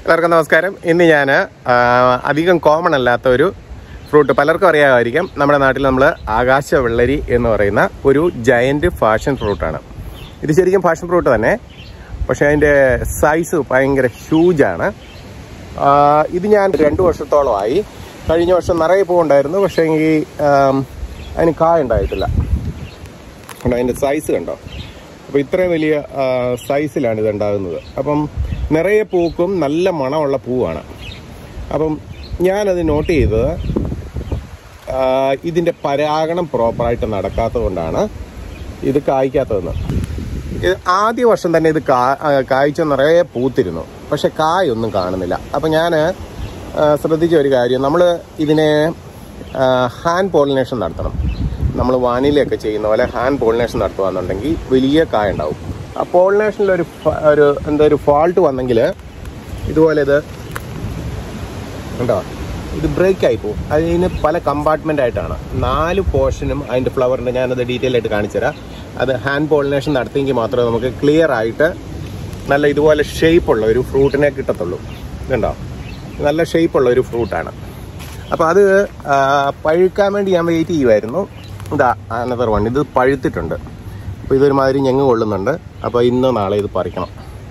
എല്ലാവർക്കും നമസ്കാരം ഇന്ന് ഞാൻ അധികം കോമൺ അല്ലാത്ത ഒരു ഫ്രൂട്ട് പലർക്കും അറിയാമായിരിക്കും നമ്മുടെ നാട്ടിൽ നമ്മൾ ആകാശ വെള്ളരി എന്ന് പറയുന്ന ഒരു ജയന്റ് ഫാഷൻ ഫ്രൂട്ടാണ് ഇത് ശരിക്കും ഫാഷൻ ഫ്രൂട്ട് തന്നെ പക്ഷേ അതിൻ്റെ സൈസ് ഭയങ്കര ഹ്യൂജാണ് ഇത് ഞാൻ രണ്ട് വർഷത്തോളമായി കഴിഞ്ഞ വർഷം നിറയെ പൂവുണ്ടായിരുന്നു പക്ഷേ എങ്കിൽ അതിന് കായ ഉണ്ടായിട്ടില്ല കണ്ടോ അതിൻ്റെ സൈസ് കണ്ടോ അപ്പോൾ ഇത്രയും വലിയ ആ, സൈസിലാണ് ഇത് ഉണ്ടാകുന്നത് അപ്പം നിറയെ പൂക്കും നല്ല മണമുള്ള പൂവാണ് അപ്പം ഞാനത് നോട്ട് ചെയ്തത് ആ, ഇതിൻ്റെ പരാഗണം പ്രോപ്പറായിട്ട് നടക്കാത്തത് കൊണ്ടാണ് ഇത് കായ്ക്കാത്തതെന്ന് ഇത് ആദ്യ വർഷം തന്നെ ഇത് കാ ആ, കായ്ച്ച നിറയെ പൂത്തിരുന്നു പക്ഷെ കായൊന്നും കാണുന്നില്ല അപ്പം ഞാൻ ശ്രദ്ധിച്ച ഒരു കാര്യം നമ്മൾ ഇതിനെ ഹാൻഡ് പോളിനേഷൻ നടത്തണം നമ്മൾ വാനിലയൊക്കെ ചെയ്യുന്ന പോലെ ഹാൻഡ് പോളിനേഷൻ നടത്തുകയെന്നുണ്ടെങ്കിൽ വലിയ കായ ഉണ്ടാവും ആ പോളിനേഷനിൽ ഒരു ഫ- ഒരു എന്താ ഒരു ഫാൾട്ട് വന്നെങ്കിൽ ഇതുപോലെ ഇത് ഉണ്ടോ ഇത് ബ്രേക്ക് ആയി പോകും അതിന് പല കമ്പാർട്ട്മെന്റ് ആയിട്ടാണ് നാല് പോർഷനും അതിന്റെ ഫ്ലവറിന്റെ ഞാനത് ഡീറ്റെയിൽ ആയിട്ട് കാണിച്ചുതരാം അത് ഹാൻഡ് പോളിനേഷൻ നടത്തിയെങ്കിൽ മാത്രമേ നമുക്ക് ക്ലിയർ ആയിട്ട് നല്ല ഇതുപോലെ ഷേപ്പുള്ള ഒരു ഫ്രൂട്ടിനെ കിട്ടത്തുള്ളൂ ഇതുണ്ടോ നല്ല ഷേപ്പുള്ള ഒരു ഫ്രൂട്ടാണ് അപ്പോൾ അത് ആ, പഴുക്കാൻ വേണ്ടി ഞാൻ വെയിറ്റ് ചെയ്യുമായിരുന്നു ഇതാ അനദർ വൺ ഇത് പഴുത്തിട്ടുണ്ട് അപ്പോൾ ഇതൊരുമാതിരി ഞെങ്ങ് കൊള്ളുന്നുണ്ട് അപ്പോൾ ഇന്ന് നാളെ ഇത് പറിക്കണം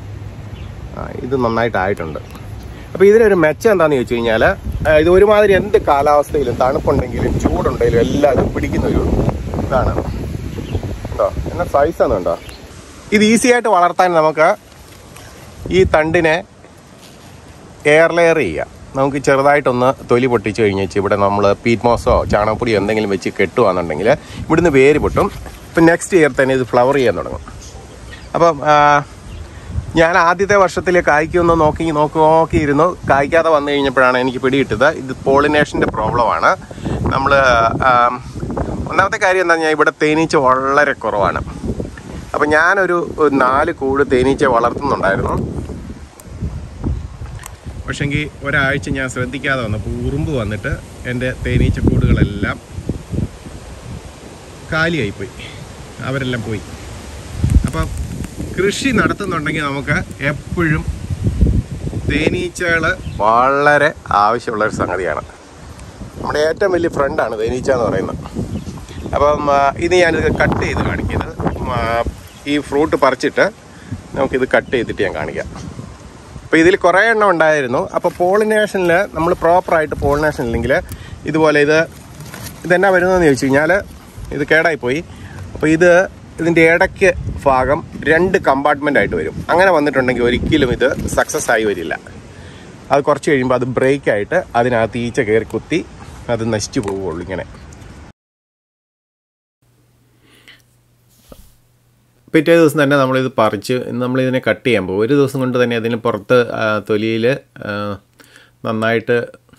ആ, ഇത് നന്നായിട്ടായിട്ടുണ്ട് അപ്പോൾ ഇതിനൊരു മെച്ചം എന്താണെന്ന് ചോദിച്ചു കഴിഞ്ഞാൽ ഇത് ഒരുമാതിരി എന്ത് കാലാവസ്ഥയിലും തണുപ്പുണ്ടെങ്കിലും ചൂടുണ്ടെങ്കിലും എല്ലാം ഇത് പിടിക്കുന്ന ഒരു ഇതാണ് ഉണ്ടോ എന്നാ സൈസാണ് ഉണ്ടോ ഇത് ഈസി ആയിട്ട് വളർത്താൻ നമുക്ക് ഈ തണ്ടിനെ എയർ ലെയർ ചെയ്യാം നമുക്ക് ചെറുതായിട്ടൊന്ന് തൊലി പൊട്ടിച്ച് കഴിഞ്ഞേച്ച് ഇവിടെ നമ്മൾ പീറ്റ് മോസോ ചാണകപ്പൊടിയോ എന്തെങ്കിലും വെച്ച് കെട്ടുവാന്നുണ്ടെങ്കിൽ ഇവിടുന്ന് വേര് പൊട്ടും ഇപ്പം നെക്സ്റ്റ് ഇയർ തന്നെ ഇത് ഫ്ലവർ ചെയ്യാൻ തുടങ്ങും അപ്പം ആ, ഞാൻ ആദ്യത്തെ വർഷത്തിൽ കായ്ക്കുമെന്ന് നോക്കി നോക്കി നോക്കിയിരുന്നു കായ്ക്കാതെ വന്നു കഴിഞ്ഞപ്പോഴാണ് എനിക്ക് പിടികിട്ടത് ഇത് പോളിനേഷൻ്റെ പ്രോബ്ലമാണ് നമ്മൾ ഒന്നാമത്തെ കാര്യം എന്താ ഞാൻ ഇവിടെ തേനീച്ച വളരെ കുറവാണ് അപ്പം ഞാനൊരു ഒരു നാല് കൂട് തേനീച്ച വളർത്തുന്നുണ്ടായിരുന്നു പക്ഷെങ്കിൽ ഒരാഴ്ച ഞാൻ ശ്രദ്ധിക്കാതെ വന്നപ്പോൾ ഉറുമ്പ് വന്നിട്ട് എൻ്റെ തേനീച്ച കൂടുകളെല്ലാം കാലിയായിപ്പോയി അവരെല്ലാം പോയി അപ്പം കൃഷി നടത്തുന്നുണ്ടെങ്കിൽ നമുക്ക് എപ്പോഴും തേനീച്ചകൾ വളരെ ആവശ്യമുള്ള ഒരു സംഗതിയാണ് നമ്മുടെ ഏറ്റവും വലിയ ഫ്രണ്ടാണ് തേനീച്ച എന്ന് പറയുന്നത് അപ്പം ആ, ഇത് ഞാനിത് കട്ട് ചെയ്ത് കാണിക്കുന്നത് ആ, ഈ ഫ്രൂട്ട് പറിച്ചിട്ട് നമുക്കിത് കട്ട് ചെയ്തിട്ട് ഞാൻ കാണിക്കാം അപ്പോൾ ഇതിൽ കുറേ എണ്ണം ഉണ്ടായിരുന്നു അപ്പോൾ പോളിനേഷനിൽ നമ്മൾ പ്രോപ്പറായിട്ട് പോളിനേഷൻ ഇല്ലെങ്കിൽ ഇതുപോലെ ഇത് ഇതെന്നാ വരുന്നതെന്ന് ചോദിച്ചു കഴിഞ്ഞാൽ ഇത് കേടായിപ്പോയി അപ്പോൾ ഇത് ഇതിൻ്റെ ഇടയ്ക്ക് ഭാഗം രണ്ട് കമ്പാർട്ട്മെൻ്റ് ആയിട്ട് വരും അങ്ങനെ വന്നിട്ടുണ്ടെങ്കിൽ ഒരിക്കലും ഇത് സക്സസ് ആയി വരില്ല അത് കുറച്ച് കഴിയുമ്പോൾ അത് ബ്രേക്ക് ആയിട്ട് അതിനകത്ത് ഈച്ച കയറി കുത്തി അത് നശിച്ചു പോവുകയുള്ളൂ ഇങ്ങനെ പിറ്റേ ദിവസം തന്നെ നമ്മളിത് പറിച്ച് നമ്മളിതിനെ കട്ട് ചെയ്യാൻ പോകും ഒരു ദിവസം കൊണ്ട് തന്നെ അതിന് പുറത്ത് തൊലിയിൽ നന്നായിട്ട്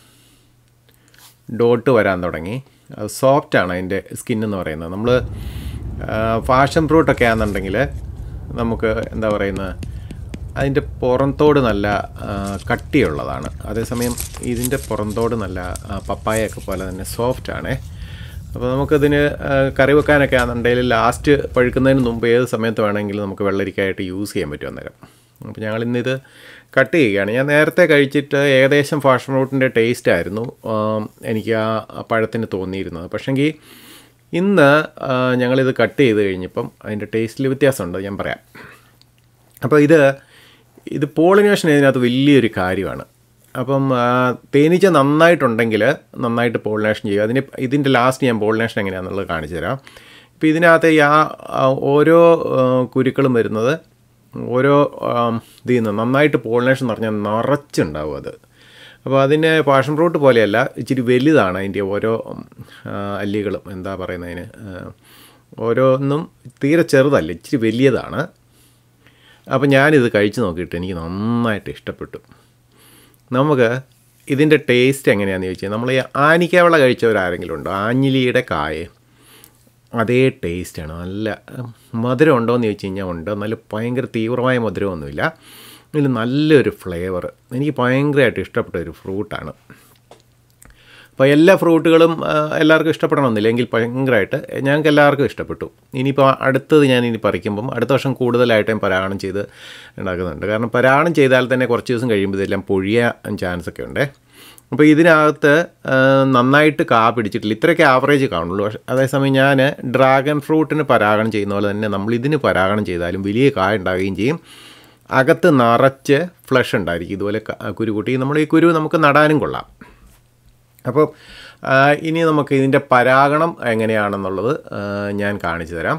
ഡോട്ട് വരാൻ തുടങ്ങി അത് സോഫ്റ്റാണ് അതിൻ്റെ സ്കിൻ എന്ന് പറയുന്നത് നമ്മൾ ഫാഷൻ ഫ്രൂട്ടൊക്കെ ആണെന്നുണ്ടെങ്കിൽ നമുക്ക് എന്താ പറയുന്നത് അതിൻ്റെ പുറന്തോട് നല്ല ആ, കട്ടിയുള്ളതാണ് അതേസമയം ഇതിൻ്റെ പുറന്തോട് നല്ല ആ, പപ്പായയൊക്കെ പോലെ തന്നെ സോഫ്റ്റാണേ അപ്പോൾ നമുക്കതിന് ആ, കറി വെക്കാനൊക്കെ ആണെന്നുണ്ടെങ്കിൽ ലാസ്റ്റ് പഴുക്കുന്നതിന് മുമ്പ് ഏത് സമയത്ത് വേണമെങ്കിലും നമുക്ക് വെള്ളരിക്കായിട്ട് യൂസ് ചെയ്യാൻ പറ്റും അന്നേരം അപ്പോൾ ഞങ്ങൾ ഇന്നിത് കട്ട് ചെയ്യുകയാണ് ഞാൻ നേരത്തെ കഴിച്ചിട്ട് ഏകദേശം ഫാഷൻ ഫ്രൂട്ടിൻ്റെ ടേസ്റ്റ് ആയിരുന്നു ആം, എനിക്ക് ആ ആ പഴത്തിന് തോന്നിയിരുന്നത് പക്ഷെങ്കിൽ ഇന്ന് ആ, ഞങ്ങളിത് കട്ട് ചെയ്ത് കഴിഞ്ഞപ്പം അതിൻ്റെ ടേസ്റ്റിൽ വ്യത്യാസമുണ്ട് ഞാൻ പറയാം അപ്പോൾ ഇത് ഇത് പോളിനേഷൻ ഇതിനകത്ത് വലിയൊരു കാര്യമാണ് അപ്പം ആ, തേനീച്ച നന്നായിട്ടുണ്ടെങ്കിൽ നന്നായിട്ട് പോളിനേഷൻ ചെയ്യുക അതിന് ഇതിൻ്റെ ലാസ്റ്റ് ഞാൻ പോളിനേഷൻ എങ്ങനെയാണെന്നുള്ളത് കാണിച്ചു തരാം ഇപ്പോൾ ഇതിനകത്ത് ഈ ആ ആ ഓരോ ആ, കുരുക്കളും വരുന്നത് ഓരോ ആം, ഇതിൽ നിന്ന് നന്നായിട്ട് പോളിനേഷൻ എന്ന് പറഞ്ഞാൽ നിറച്ചുണ്ടാവും അത് അപ്പോൾ അതിന് പാഷൻ ഫ്രൂട്ട് പോലെയല്ല ഇച്ചിരി വലുതാണ് അതിൻ്റെ ഓരോ ഉം, ആ, അല്ലികളും എന്താ പറയുന്നതിന് ആ, ഓരോന്നും തീരെ ചെറുതല്ല ഇച്ചിരി വലിയതാണ് അപ്പോൾ ഞാനിത് കഴിച്ച് നോക്കിയിട്ട് എനിക്ക് നന്നായിട്ട് ഇഷ്ടപ്പെട്ടു നമുക്ക് ഇതിൻ്റെ ടേസ്റ്റ് എങ്ങനെയാണെന്ന് ചോദിച്ചാൽ നമ്മൾ ഈ ആനിക്കവള കഴിച്ചവരാരെങ്കിലും ഉണ്ടോ ആഞ്ഞിലിയുടെ കായ അതേ ടേസ്റ്റാണ് നല്ല മധുരം ഉണ്ടോ എന്ന് ചോദിച്ചു കഴിഞ്ഞാൽ ഉണ്ട് നല്ല ഭയങ്കര തീവ്രമായ മധുരമൊന്നുമില്ല ഇതിൽ നല്ലൊരു ഫ്ലേവർ എനിക്ക് ഭയങ്കരമായിട്ട് ഇഷ്ടപ്പെട്ട ഒരു ഫ്രൂട്ടാണ് അപ്പോൾ എല്ലാ ഫ്രൂട്ടുകളും ആ, എല്ലാവർക്കും ഇഷ്ടപ്പെടണമെന്നില്ല എങ്കിൽ ഭയങ്കരമായിട്ട് ഞങ്ങൾക്ക് എല്ലാവർക്കും ഇഷ്ടപ്പെട്ടു ഇനിയിപ്പോൾ അടുത്തത് ഞാൻ ഇനി പറിക്കുമ്പം അടുത്ത വർഷം കൂടുതലായിട്ട് ഞാൻ പരാഗണം ചെയ്ത് ഉണ്ടാക്കുന്നുണ്ട് കാരണം പരാഗണം ചെയ്താൽ തന്നെ കുറച്ച് ദിവസം കഴിയുമ്പോൾ ഇതെല്ലാം പൊഴിയാൻ ചാൻസ് ഒക്കെ ഉണ്ട് അപ്പോൾ ഇതിനകത്ത് ആ, നന്നായിട്ട് കാ പിടിച്ചിട്ടില്ല ഇത്രയൊക്കെ ആവറേജ് കാണുള്ളൂ പക്ഷേ അതേസമയം ഞാൻ ഡ്രാഗൺ ഫ്രൂട്ടിന് പരാഗണം ചെയ്യുന്ന പോലെ തന്നെ നമ്മൾ ഇതിന് പരാഗണം ചെയ്താലും വലിയ കായ ഉണ്ടാവുകയും ചെയ്യും അകത്ത് നിറച്ച് ഫ്ലഷ് ഉണ്ടായിരിക്കും ഇതുപോലെ ക- കുരു കൂട്ടി നമ്മൾ ഈ കുരു നമുക്ക് നടാനും കൊള്ളാം അപ്പോൾ ആ, ഇനി നമുക്ക് ഇതിൻ്റെ പരാഗണം എങ്ങനെയാണെന്നുള്ളത് ആ, ഞാൻ കാണിച്ചു തരാം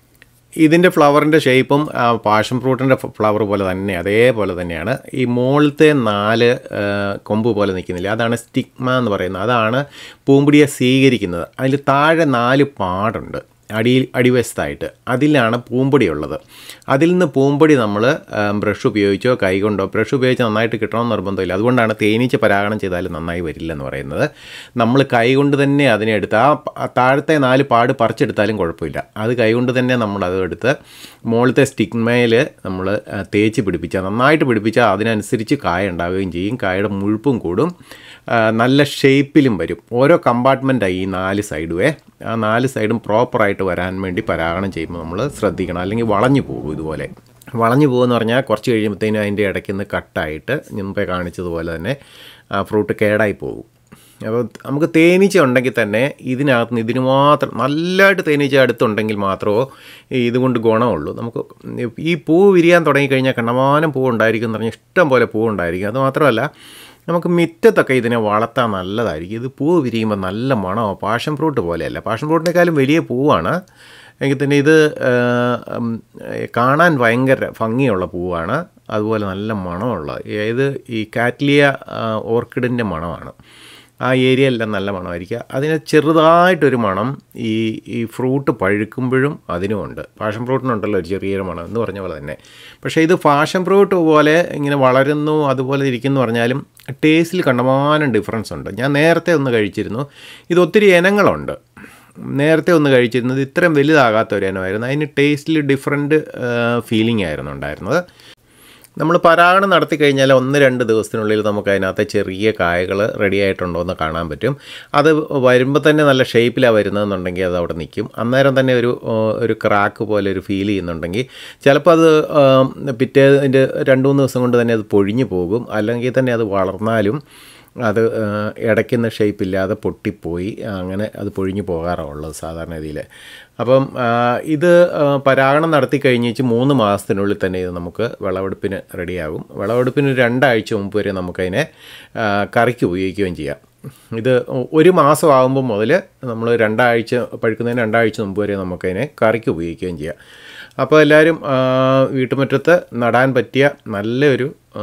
ഇതിൻ്റെ ഫ്ലവറിൻ്റെ ഷേപ്പും പാഷൻ ഫ്രൂട്ടിൻ്റെ ഫ്ലവർ പോലെ തന്നെ അതേപോലെ തന്നെയാണ് ഈ മുകളിലത്തെ നാല് ആ, കൊമ്പ് പോലെ നിൽക്കുന്നില്ല അതാണ് സ്റ്റിഗ്മ എന്ന് പറയുന്നത് അതാണ് പൂമ്പൊടിയെ സ്വീകരിക്കുന്നത് അതിൽ താഴെ നാല് പാടുണ്ട് അടിയിൽ അടിവശത്തായിട്ട് അതിലാണ് പൂമ്പൊടി ഉള്ളത് അതിൽ നിന്ന് പൂമ്പൊടി നമ്മൾ ബ്രഷ് ഉപയോഗിച്ചോ കൈകൊണ്ടോ ബ്രഷ് ഉപയോഗിച്ച് നന്നായിട്ട് കിട്ടണമെന്ന് നിർബന്ധമില്ല അതുകൊണ്ടാണ് തേനീച്ച പരാഗണം ചെയ്താലും നന്നായി വരില്ലെന്ന് പറയുന്നത് നമ്മൾ കൈകൊണ്ട് തന്നെ അതിനെ എടുത്ത് ആ പ- ആ താഴത്തെ നാല് പാട് പറിച്ചെടുത്താലും കുഴപ്പമില്ല അത് കൈകൊണ്ട് തന്നെ നമ്മൾ അത് എടുത്ത് മുകളിലത്തെ സ്റ്റിഗ്മയിൽ നമ്മൾ തേച്ച് പിടിപ്പിച്ചാൽ നന്നായിട്ട് പിടിപ്പിച്ചാൽ അതിനനുസരിച്ച് കായ ഉണ്ടാവുകയും ചെയ്യും കായയുടെ മുഴുപ്പും കൂടും ആ, നല്ല ഷേപ്പിലും വരും ഓരോ കമ്പാർട്ട്മെൻറ്റായി ഈ നാല് സൈഡുവേ ആ നാല് സൈഡും പ്രോപ്പറായിട്ട് വരാൻ വേണ്ടി പരാഗണം ചെയ്യുമ്പോൾ നമ്മൾ ശ്രദ്ധിക്കണം അല്ലെങ്കിൽ വളഞ്ഞു പോകും ഇതുപോലെ വളഞ്ഞു പോകുമെന്ന് പറഞ്ഞാൽ കുറച്ച് കഴിയുമ്പോഴത്തേനും അതിൻ്റെ ഇടയ്ക്ക് നിന്ന് കട്ടായിട്ട് മുമ്പേ കാണിച്ചതുപോലെ തന്നെ ആ ഫ്രൂട്ട് കേടായി പോകും അപ്പോൾ നമുക്ക് തേനീച്ച ഉണ്ടെങ്കിൽ തന്നെ ഇതിനകത്ത് നിന്ന് ഇതിന് മാത്രം നല്ലതായിട്ട് തേനീച്ച അടുത്തുണ്ടെങ്കിൽ മാത്രമേ ഈ ഇതുകൊണ്ട് ഗുണമുള്ളൂ നമുക്ക് ഈ പൂ വിരിയാൻ തുടങ്ങിക്കഴിഞ്ഞാൽ കണ്ടമാനം പൂ ഉണ്ടായിരിക്കും എന്ന് പറഞ്ഞാൽ ഇഷ്ടം പോലെ പൂ ഉണ്ടായിരിക്കും അത് മാത്രമല്ല നമുക്ക് മിറ്റത്തൊക്കെ ഇതിനെ വളർത്താൻ നല്ലതായിരിക്കും ഇത് പൂ വിരിയുമ്പോൾ നല്ല മണമോ പാഷൻ ഫ്രൂട്ട് പോലെയല്ല പാഷൻ ഫ്രൂട്ടിനേക്കാളും വലിയ പൂവാണ് എങ്കിൽ തന്നെ ഇത് ആ, ഉം, കാണാൻ ഭയങ്കര ഭംഗിയുള്ള പൂവാണ് അതുപോലെ നല്ല മണമുള്ള ഇത് ഈ കാറ്റ്ലിയ ഓർക്കിഡിൻ്റെ മണമാണ് ആ ഏരിയയെല്ലാം നല്ല മണമായിരിക്കുക അതിന് ചെറുതായിട്ടൊരു മണം ഈ ഈ ഫ്രൂട്ട് പഴുക്കുമ്പോഴും അതിനുമുണ്ട് പാഷൻ ഫ്രൂട്ടിനുണ്ടല്ലോ ഒരു ചെറിയൊരു മണം എന്ന് പറഞ്ഞ പോലെ തന്നെ പക്ഷേ ഇത് പാഷൻ ഫ്രൂട്ട് പോലെ ഇങ്ങനെ വളരുന്നു അതുപോലെ ഇരിക്കുന്നു പറഞ്ഞാലും ടേസ്റ്റിൽ കണ്ടമാനം ഡിഫറൻസ് ഉണ്ട് ഞാൻ നേരത്തെ ഒന്ന് കഴിച്ചിരുന്നു ഇത് ഒത്തിരി ഇനങ്ങളുണ്ട് നേരത്തെ ഒന്ന് കഴിച്ചിരുന്നത് ഇത്രയും വലുതാകാത്ത ഒരു ഇനമായിരുന്നു അതിന് ടേസ്റ്റിൽ ഡിഫറെൻറ്റ് ഫീലിംഗ് ആയിരുന്നു ഉണ്ടായിരുന്നത് നമ്മൾ പരാഗണം നടത്തി കഴിഞ്ഞാൽ ഒന്ന് രണ്ട് ദിവസത്തിനുള്ളിൽ നമുക്ക് അതിനകത്തെ ചെറിയ കായകൾ റെഡി ആയിട്ടുണ്ടോ എന്ന് കാണാൻ പറ്റും അത് വരുമ്പോൾ തന്നെ നല്ല ഷേപ്പിലാണ് വരുന്നതെന്നുണ്ടെങ്കിൽ അത് അവിടെ നിൽക്കും അന്നേരം തന്നെ ഒരു ആ, ഒരു ക്രാക്ക് പോലെ ഒരു ഫീൽ ചെയ്യുന്നുണ്ടെങ്കിൽ ചിലപ്പോൾ അത് ആ, പിറ്റേതിൻ്റെ രണ്ട് മൂന്ന് ദിവസം കൊണ്ട് തന്നെ അത് പൊഴിഞ്ഞു പോകും അല്ലെങ്കിൽ തന്നെ അത് വളർന്നാലും അത് ആ, ഇടയ്ക്കുന്ന ഷേപ്പില്ലാതെ പൊട്ടിപ്പോയി അങ്ങനെ അത് പൊഴിഞ്ഞു പോകാറുള്ളത് സാധാരണ രീതിയിൽ അപ്പം ആ, ഇത് ആ, പരാഗണം നടത്തി കഴിഞ്ഞേച്ച് മൂന്ന് മാസത്തിനുള്ളിൽ തന്നെ ഇത് നമുക്ക് വിളവെടുപ്പിന് റെഡിയാകും വിളവെടുപ്പിന് ഒരു രണ്ടാഴ്ച മുമ്പ് വരെ നമുക്കതിനെ ആ, കറിക്ക് ഉപയോഗിക്കുകയും ചെയ്യാം ഇത് ഒരു മാസം ആകുമ്പോൾ മുതൽ നമ്മൾ രണ്ടാഴ്ച പഴുക്കുന്നതിന് രണ്ടാഴ്ച മുമ്പ് വരെ നമുക്കതിനെ കറിക്ക് ഉപയോഗിക്കുകയും ചെയ്യാം അപ്പോൾ എല്ലാവരും ആ, വീട്ടുമുറ്റത്ത് നടാൻ പറ്റിയ നല്ലൊരു ആ,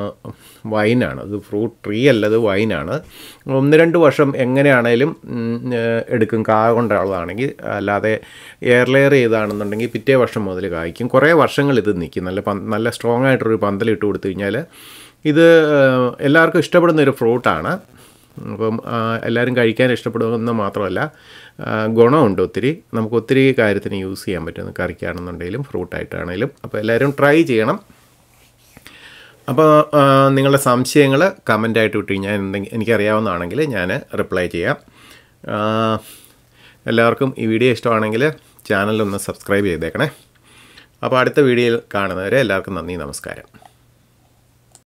വൈനാണ് അത് ഫ്രൂട്ട് ട്രീ അല്ല അത് വൈനാണ് ഒന്ന് രണ്ട് വർഷം എങ്ങനെയാണേലും ഉം, ഏ, എടുക്കും കാ കൊണ്ടുള്ളതാണെങ്കിൽ അല്ലാതെ എയർ ലെയർ ചെയ്താണെന്നുണ്ടെങ്കിൽ പിറ്റേ വർഷം മുതൽ കായ്ക്കും കുറേ വർഷങ്ങൾ ഇത് നിൽക്കും നല്ല പന്ത് നല്ല സ്ട്രോങ് ആയിട്ടൊരു പന്തലിട്ട് കൊടുത്തു കഴിഞ്ഞാൽ ഇത് ആ, എല്ലാവർക്കും ഇഷ്ടപ്പെടുന്ന ഒരു ഫ്രൂട്ടാണ് അപ്പം ആ, എല്ലാവരും കഴിക്കാൻ ഇഷ്ടപ്പെടുമെന്ന് മാത്രമല്ല ആ, ഗുണമുണ്ട് ഒത്തിരി നമുക്ക് ഒത്തിരി കാര്യത്തിന് യൂസ് ചെയ്യാൻ പറ്റും കറിക്കാണെന്നുണ്ടെങ്കിലും ഫ്രൂട്ടായിട്ടാണെങ്കിലും അപ്പോൾ എല്ലാവരും ട്രൈ ചെയ്യണം അപ്പോൾ ആ, നിങ്ങളുടെ സംശയങ്ങൾ കമൻ്റായിട്ട് വിട്ട് കഴിഞ്ഞാൽ എന്തെങ്കിലും എനിക്കറിയാവുന്നതാണെങ്കിൽ ഞാൻ റിപ്ലൈ ചെയ്യാം ആ, എല്ലാവർക്കും ഈ വീഡിയോ ഇഷ്ടമാണെങ്കിൽ ചാനലൊന്ന് സബ്സ്ക്രൈബ് ചെയ്തേക്കണേ അപ്പോൾ അടുത്ത വീഡിയോയിൽ കാണുന്നവരെ എല്ലാവർക്കും നന്ദി നമസ്കാരം